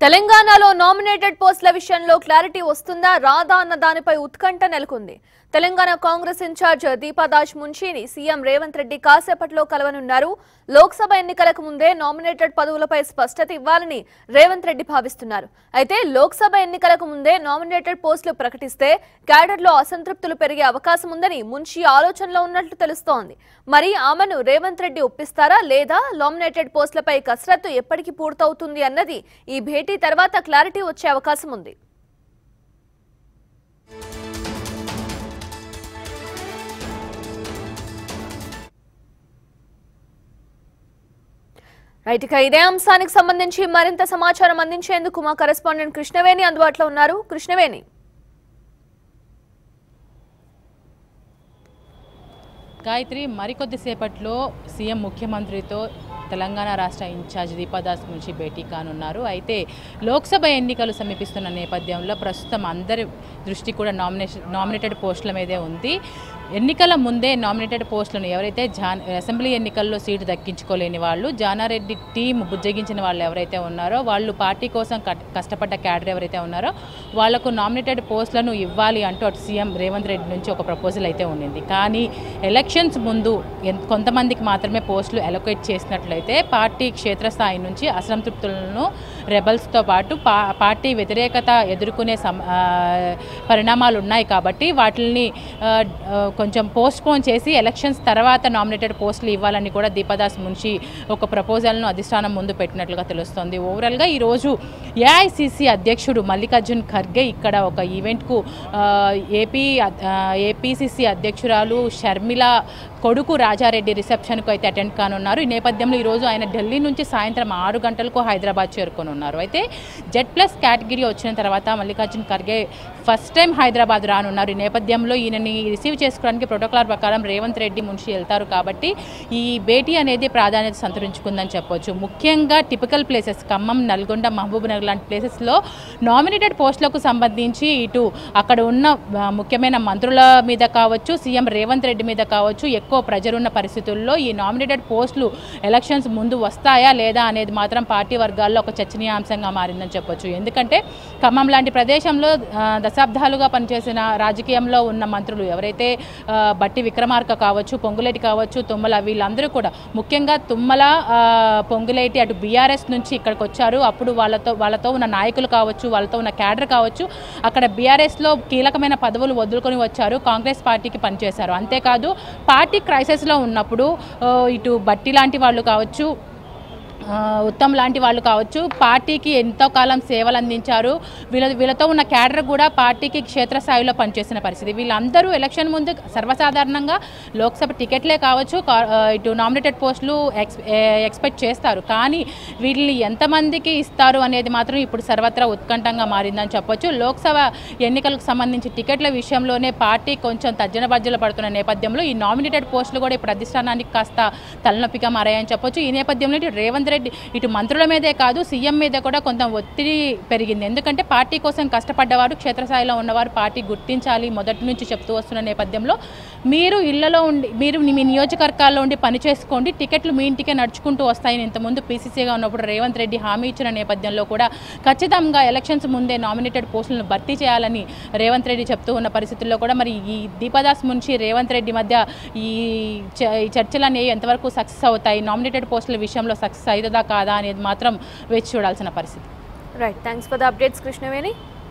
తెలంగాణలో నామినేటెడ్ పోస్టుల విషయంలో క్లారిటీ వస్తుందా రాదా అన్న దానిపై ఉత్కంఠ నెలకొంది తెలంగాణ కాంగ్రెస్ ఇన్ఛార్జ్ దీపాదాస్ మున్షిని సీఎం రేవంత్ రెడ్డి కాసేపట్లో కలవనున్నారు లోక్సభ ఎన్నికలకు ముందే నామినేటెడ్ పదవులపై స్పష్టత ఇవ్వాలని రేవంత్ రెడ్డి భావిస్తున్నారు అయితే లోక్సభ ఎన్నికలకు ముందే నామినేటెడ్ పోస్టులు ప్రకటిస్తే క్యాడర్లో అసంతృప్తులు పెరిగే అవకాశం ఉందని మున్షి ఆలోచనలో ఉన్నట్లు తెలుస్తోంది మరి ఆమెను రేవంత్ రెడ్డి ఒప్పిస్తారా లేదా నామినేటెడ్ పోస్టులపై కసరత్తు ఎప్పటికి పూర్తవుతుంది అన్నది ఈ భేటీ తర్వాత క్లారిటీ వచ్చే అవకాశం ఉంది రైట్ ఇక ఇదే అంశానికి సంబంధించి మరింత సమాచారం అందించేందుకు మా కరెస్పాండెంట్ కృష్ణవేణి అందుబాటులో ఉన్నారు కృష్ణవేణి గాయత్రి మరికొద్ది సేపట్లో సీఎం ముఖ్యమంత్రితో తెలంగాణ రాష్ట్ర ఇన్ఛార్జ్ దీపాదాస్ నుంచి భేటీ కానున్నారు అయితే లోక్సభ ఎన్నికలు సమీపిస్తున్న నేపథ్యంలో ప్రస్తుతం అందరి దృష్టి కూడా నామినేషన్ నామినేటెడ్ పోస్టుల మీదే ఉంది ఎన్నికల ముందే నామినేటెడ్ పోస్టులను ఎవరైతే జాన్ అసెంబ్లీ ఎన్నికల్లో సీటు దక్కించుకోలేని వాళ్ళు జానారెడ్డి టీం బుజ్జగించిన వాళ్ళు ఎవరైతే ఉన్నారో వాళ్ళు పార్టీ కోసం కట్- కష్టపడ్డ క్యాడర్ ఎవరైతే ఉన్నారో వాళ్లకు నామినేటెడ్ పోస్టులను ఇవ్వాలి అంటూ అటు సీఎం రేవంత్ రెడ్డి నుంచి ఒక ప్రపోజల్ అయితే ఉండింది కానీ ఎలక్షన్స్ ముందు ఎన్- కొంతమందికి మాత్రమే పోస్టులు అలొకేట్ చేసినట్లయితే పార్టీ క్షేత్రస్థాయి నుంచి అసంతృప్తులను రెబల్స్తో పాటు పా పార్టీ వ్యతిరేకత ఎదుర్కొనే సమ ఆ, పరిణామాలు ఉన్నాయి కాబట్టి వాటిని ఆ, ఆ, కొంచెం పోస్ట్పోన్ చేసి ఎలక్షన్స్ తర్వాత నామినేటెడ్ పోస్టులు ఇవ్వాలని కూడా దీపదాస్ మున్షి ఒక ప్రపోజల్ను అధిష్టానం ముందు పెట్టినట్లుగా తెలుస్తోంది ఓవరాల్గా ఈరోజు ఏఐసిసి అధ్యక్షుడు మల్లికార్జున్ ఖర్గే ఇక్కడ ఒక ఈవెంట్కు ఆ, ఏపీ ఆ, ఏపీసీసీ అధ్యక్షురాలు షర్మిల కొడుకు రాజారెడ్డి రిసెప్షన్కు అయితే అటెండ్ కానున్నారు ఈ నేపథ్యంలో ఈరోజు ఆయన ఢిల్లీ నుంచి సాయంత్రం ఆరు గంటలకు హైదరాబాద్ చేరుకొని ఉన్నారు అయితే జెడ్ ప్లస్ కేటగిరీ వచ్చిన తర్వాత మల్లికార్జున్ ఖర్గే ఫస్ట్ టైం హైదరాబాద్ రానున్నారు ఈ నేపథ్యంలో ఈయనని రిసీవ్ చేసుకోవడానికి ప్రోటోకాల్ ప్రకారం రేవంత్ రెడ్డి మున్షి వెళ్తారు కాబట్టి ఈ భేటీ అనేది ప్రాధాన్యత సంతరించుకుందని చెప్పొచ్చు ముఖ్యంగా typical places Khammam Nalgonda Mahabubnagar లాంటి ప్లేసెస్లో నామినేటెడ్ పోస్టులకు సంబంధించి ఇటు అక్కడ ఉన్న ఆ, ముఖ్యమైన మంత్రుల మీద కావచ్చు సీఎం రేవంత్ రెడ్డి మీద కావచ్చు ఎక్కువ ప్రెజర్ ఉన్న పరిస్థితుల్లో ఈ నామినేటెడ్ పోస్టులు ఎలక్షన్స్ ముందు వస్తాయా లేదా అనేది మాత్రం పార్టీ వర్గాల్లో ఒక చర్చనీయాంశంగా మారిందని చెప్పొచ్చు ఎందుకంటే ఖమ్మం లాంటి ప్రదేశంలో ఆ, దశాబ్దాలుగా పనిచేసిన రాజకీయంలో ఉన్న మంత్రులు ఎవరైతే ఆ, బట్టి విక్రమార్క కావచ్చు పొంగులేటి కావచ్చు తుమ్మల వీళ్ళందరూ కూడా ముఖ్యంగా తుమ్మల ఆ, పొంగులేటి అటు బీఆర్ఎస్ నుంచి ఇక్కడికి వచ్చారు అప్పుడు వాళ్ళతో వాళ్ళతో ఉన్న నాయకులు కావచ్చు వాళ్ళతో ఉన్న క్యాడర్ కావచ్చు అక్కడ బీఆర్ఎస్లో కీలకమైన పదవులు వదులుకొని వచ్చారు కాంగ్రెస్ పార్టీకి పనిచేశారు అంతేకాదు పార్టీ క్రైసిస్లో ఉన్నప్పుడు ఆ, ఇటు బట్టి లాంటి వాళ్ళు కావచ్చు ఆ, ఉత్తమ్ లాంటి వాళ్ళు కావచ్చు పార్టీకి ఎంతో కాలం సేవలు అందించారు వీళ్ళ వీళ్ళతో ఉన్న క్యాడర్ కూడా పార్టీకి క్షేత్రస్థాయిలో పనిచేసిన పరిస్థితి వీళ్ళందరూ ఎలక్షన్ ముందు సర్వసాధారణంగా లోక్సభ టికెట్లే కావచ్చు కా- ఆ, ఇటు నామినేటెడ్ పోస్టులు ఎక్స్ ఏ- ఎక్స్పెక్ట్ చేస్తారు కానీ వీళ్ళని ఎంతమందికి ఇస్తారు అనేది మాత్రం ఇప్పుడు సర్వత్రా ఉత్కంఠంగా మారిందని చెప్పొచ్చు లోక్సభ ఎన్నికలకు సంబంధించి టికెట్ల విషయంలోనే పార్టీ కొంచెం తర్జన భర్జన పడుతున్న నేపథ్యంలో ఈ నామినేటెడ్ పోస్టులు కూడా ఇప్పుడు అధిష్టానానికి కాస్త తలనొప్పిగా మారాయని చెప్పొచ్చు ఈ నేపథ్యంలో ఇటు రేవంత్ రెడ్డి ఇటు మంత్రుల మీదే కాదు సీఎం మీద కూడా కొంత ఒత్తిడి పెరిగింది ఎందుకంటే పార్టీ కోసం కష్టపడ్డవారు క్షేత్రస్థాయిలో ఉన్నవారు పార్టీ గుర్తించాలి మొదటి నుంచి చెప్తూ వస్తున్న నేపథ్యంలో మీరు ఇళ్లలో ఉండి మీరు మీ నియోజకవర్గాల్లో ఉండి పని చేసుకోండి టికెట్లు మీ ఇంటికే నడుచుకుంటూ వస్తాయని ఇంతకుముందు పీసీసీగా ఉన్నప్పుడు రేవంత్ రెడ్డి హామీ ఇచ్చిన నేపథ్యంలో కూడా ఖచ్చితంగా ఎలక్షన్స్ ముందే నామినేటెడ్ పోస్టులను భర్తీ చేయాలని రేవంత్ రెడ్డి చెప్తూ ఉన్న పరిస్థితుల్లో కూడా మరి ఈ దీపదాస్ మున్షి రేవంత్ రెడ్డి మధ్య ఈ చ- ఈ చర్చలు అనేవి ఎంతవరకు సక్సెస్ అవుతాయి నామినేటెడ్ పోస్టుల విషయంలో సక్సెస్ అవుతుందా కాదా అనేది మాత్రం వేచి చూడాల్సిన పరిస్థితి right thanks for the updates Krishnaveni